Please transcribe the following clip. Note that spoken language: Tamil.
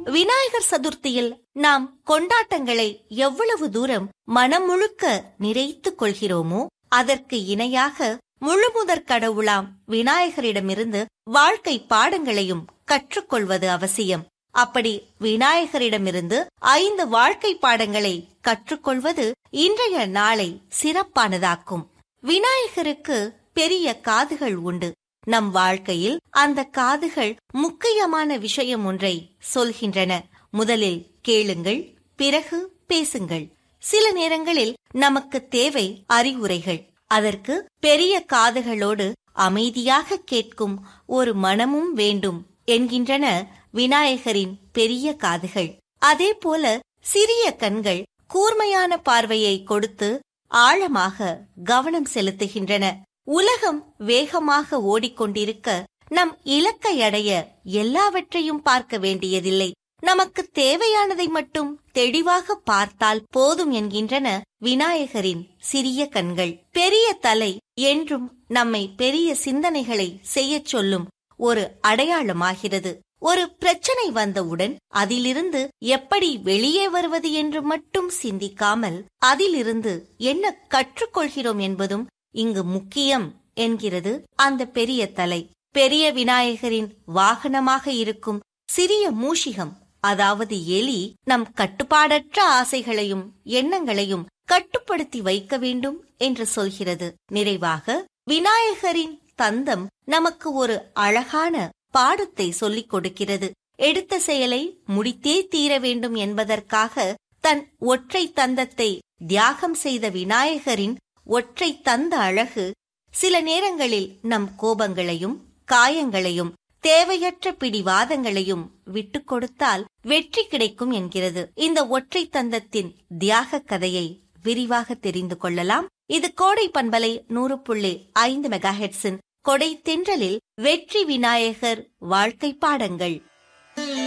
விநாயகர் சதுர்த்தியில் நாம் கொண்டாட்டங்களை எவ்வளவு தூரம் மனம் முழுக்க நிறைத்துக் கொள்கிறோமோ அதற்கு இணையாக முழுமுதற் கடவுளாம் விநாயகரிடமிருந்து வாழ்க்கை பாடங்களையும் கற்றுக்கொள்வது அவசியம் அப்படி விநாயகரிடமிருந்து ஐந்து வாழ்க்கை பாடங்களை கற்றுக்கொள்வது இன்றைய நாளை சிறப்பானதாக்கும் விநாயகருக்கு பெரிய காதுகள் உண்டு நம் வாழ்க்கையில் அந்த காதுகள் முக்கியமான விஷயம் ஒன்றை சொல்கின்றன முதலில் கேளுங்கள் பிறகு பேசுங்கள் சில நேரங்களில் நமக்கு தேவை அறிவுரைகள் அதற்கு பெரிய காதுகளோடு அமைதியாக கேட்கும் ஒரு மனமும் வேண்டும் என்கின்றன விநாயகரின் பெரிய காதுகள் அதே போல சிறிய கண்கள் கூர்மையான பார்வையை கொடுத்து ஆழமாக கவனம் செலுத்துகின்றன உலகம் வேகமாக ஓடிக்கொண்டிருக்க நம் இலக்கை அடைய எல்லாவற்றையும் பார்க்க வேண்டியதில்லை நமக்கு தேவையானதை மட்டும் தெளிவாக பார்த்தால் போதும் என்கின்றன விநாயகரின் சிறிய கண்கள் பெரிய தலை என்றும் நம்மை பெரிய சிந்தனைகளை செய்யச் சொல்லும் ஒரு அடையாளமாகிறது ஒரு பிரச்சனை வந்தவுடன் அதிலிருந்து எப்படி வெளியே வருவது என்று மட்டும் சிந்திக்காமல் அதிலிருந்து என்ன கற்றுக்கொள்கிறோம் என்பதும் இங்கு முக்கியம் என்கிறது அந்த பெரிய தலை பெரிய விநாயகரின் வாகனமாக இருக்கும் சிறிய மூஷிகம் அதாவது எலி நம் கட்டுப்பாடற்ற ஆசைகளையும் எண்ணங்களையும் கட்டுப்படுத்தி வைக்க வேண்டும் என்று சொல்கிறது நிறைவாக விநாயகரின் தந்தம் நமக்கு ஒரு அழகான பாடத்தை சொல்லிக் கொடுக்கிறது எடுத்த செயலை முடித்தே தீர வேண்டும் என்பதற்காக தன் ஒற்றை தந்தத்தை தியாகம் செய்த விநாயகரின் ஒற்றை தந்த அழகு சில நேரங்களில் நம் கோபங்களையும் காயங்களையும் தேவையற்ற பிடிவாதங்களையும் விட்டுக் கொடுத்தால் வெற்றி கிடைக்கும் என்கிறது இந்த ஒற்றை தந்தத்தின் தியாக கதையை விரிவாக தெரிந்து கொள்ளலாம் இது கோடை பண்பலை நூறு புள்ளி ஐந்து மெகா ஹெட்ஸின் கொடை தென்றலில் வெற்றி விநாயகர் வாழ்க்கை பாடங்கள்